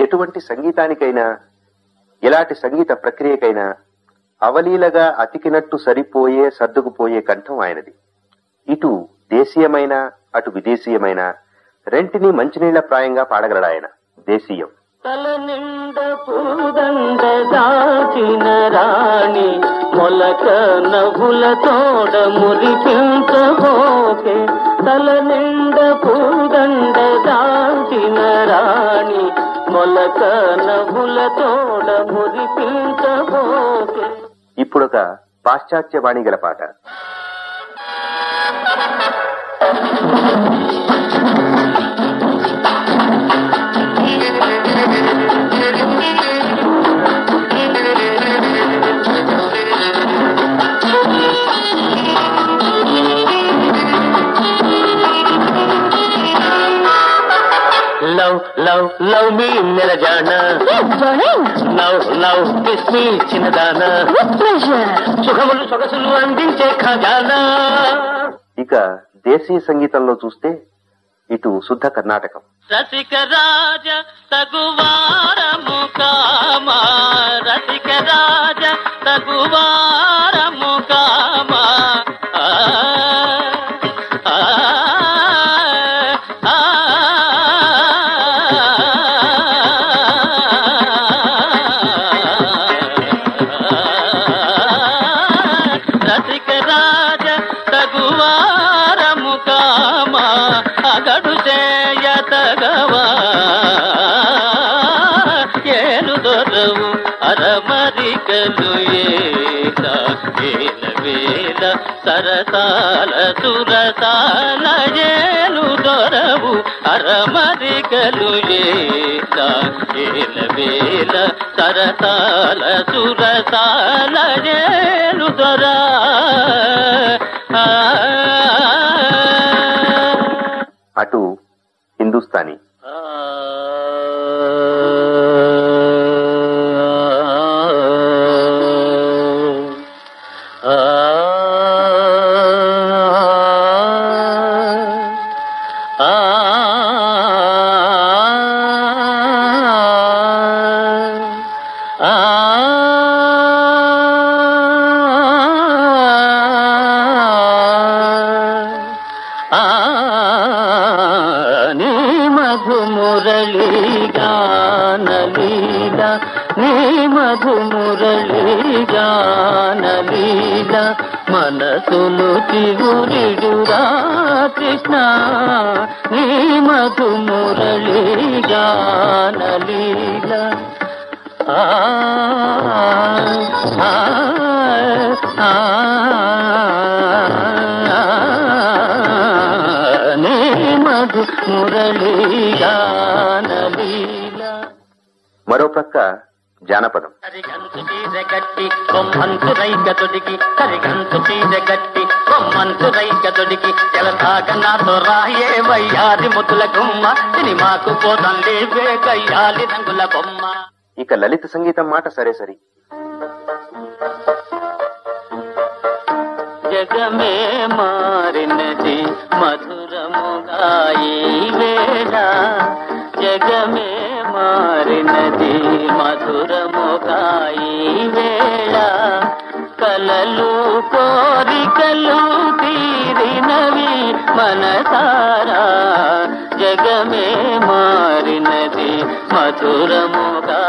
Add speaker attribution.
Speaker 1: ఎటువంటి సంగీతానికైనా ఎలాంటి సంగీత ప్రక్రియకైనా అవలీలగా అతికినట్టు సరిపోయే సర్దుకుపోయే కంఠం ఆయనది ఇటు దేశీయమైన అటు విదేశీయమైన రెంటిని మంచినీళ్ల ప్రాయంగా పాడగలడాయన దేశీయం
Speaker 2: తల నిండ పూదండ దాచిన రాణి మొలక నవ్వుల తోడ మురిపించబోకే తల నిండ పూదండ దాచిన రాణి మొలక నవ్వుల తోడ మురిపించబోకే
Speaker 1: ఇప్పుడొక పాశ్చాత్య వాణి గల పాట
Speaker 2: లవ్ లవ్ లవ్ మీ నిరజాన
Speaker 3: Yes, darling.
Speaker 2: Love love kiss me చిన్నదానా
Speaker 3: With pleasure.
Speaker 2: సుఖములు సొగసులు అందించే ఖజానా
Speaker 1: ఇక దేశీయ సంగీతంలో చూస్తే ఇటు శుద్ధ కర్ణాటకం
Speaker 2: రసిక రాజ తగువారము కామా రసిక రాజ తగువారము కామా ఆ, ఆ, ఆ, రసిక రాజ తగువారము కామా అగడు చేయ తగవా ఏలు దొరవు అరమరికలు ఏల వేల వేల సరసాల సురసాల ఏలు దొరవు అరమరికలు ఏల ఏల వేల సరసాల సురసాల ఏలు దొరా ఆ
Speaker 1: అటు హిందుస్థానీ
Speaker 2: నీ మధుమురళి గానలీల నీ మధుమురళి గానలీల మనసులు చిగురిడురా కృష్ణ నీ మధుమురళి గానలీల ఆ ఆ ఆ నీ మధు మురళీ గానలీల
Speaker 1: మరో ప్రక్క జానపదం
Speaker 2: సరిగంతు చీర గట్టి కొమ్మంతు రైక తొడిగి సరిగంతు చీర గట్టి కొమ్మంతు రైక తొడిగి తెలసాగ నాతో రాయే వయ్యాది ముద్దుల గుమ్మ సినిమాకు పోతం లేవే కయ్యాలి రంగుల బొమ్మ
Speaker 1: ఇక లలిత సంగీతం మాట సరే సరి
Speaker 2: జగమే మారినది మధురముగా ఈ వేళ జగమే మారినది మధురముగా ఈ వేళ కలలు కోరికలు తీరినవి మనసారా జగమే మారినది మధురముగా